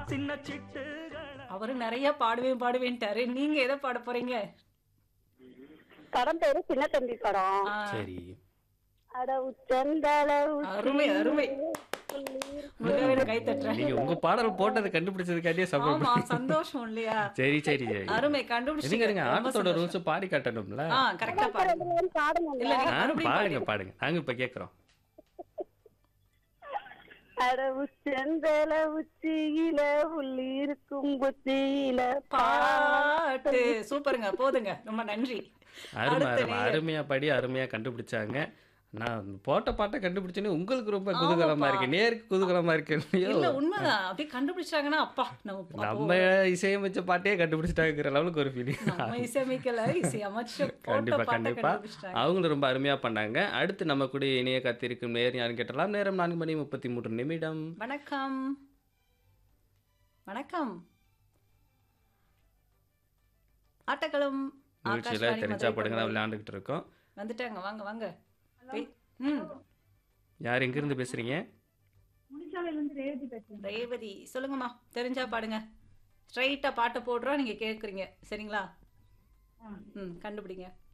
சின்ன சிட்டுகள அவரு நிறைய பாடுவேன் பாடுவேன்ட்டாரு நீங்க எதை பாட போறீங்க படம் பேரு சின்ன தம்பி படம் ஆ, சரி அட உச்சந்தல அருமை அருமை உங்களுக்காக நான் கை தட்டுறேன் நீங்க உங்க பாடல் போட்டதை கண்டுபிடிச்சதுக்காண்டியே ஆமா சப்போர்ட் சந்தோஷம் இல்லையா சரி சரி சரி அருமை இருங்க கண்டுபிடிச்சீங்க இருங்க ரொம்ப ஆட்டத்தோட சந்தோஷம். ரூல்ஸ் பாடி காட்டணும்ல ஆ கரெக்டா பாருங்க பாடுங்க இல்ல நீங்க ஆ, மறுபடியும் பாடுங்க பாடுங்க. பாடுங்க நாங்க இப்ப கேக்குறோம் அட உச்சந்தல உச்சியில உள்ளி இருக்கும் குச்சியில பாட்டு சூப்பருங்க போதுங்க ரொம்ப நன்றி அருமை அடுத்த அருமை நேயர். அருமையா பாடி அருமையா கண்டுபிடிச்சாங்க நான் போட்ட பாட்டை கண்டுபிடிச்சோன்னே உங்களுக்கு ரொம்ப குதூகலமா ஆமாப்பா. இருக்கு நேருக்கு குதூகலமா இருக்கு இல்லையோ இல்ல உண்மைதான் அப்படியே கண்டுபிடிச்சாங்கன்னா அப்பா நம்ம அப்போ நம்ம இசையமைச்ச பாட்டே கண்டுபிடிச்சிட்டாங்கிற லெவலுக்கு ஒரு ஃபீலிங் நம்ம இசையமைக்கல இசை அமைச்சு போட்ட கண்டிப்பா பாட்டை கண்டிப்பா கண்டுபிடிச்சிட்டாங்க அவங்களும் ரொம்ப அருமையா பண்ணாங்க அடுத்து நம்ம கூட இணைய காத்திருக்கும் நேர் யாருன்னு கேட்டலாம் நேரம் நான்கு மணி முப்பத்தி மூன்று நிமிடம் வணக்கம் வணக்கம் ஆட்டக்களம் நிகழ்ச்சியில ஆகாஷ்வாணி தெரிஞ்சா மதுரை படுங்க பண்பலை. விளையாண்டுகிட்டு இருக்கோம் வந்துட்டாங்க வாங்க வாங்க போய்- ம் யார் எங்க இருந்து பேசுறீங்க ரேவதி சொல்லுங்கம்மா தெரிஞ்சா பாடுங்க ஸ்ட்ரைட்டா பாட்டை போடுறோம் நீங்க கேக்குறீங்க சரிங்களா ம் கண்டுபிடிங்க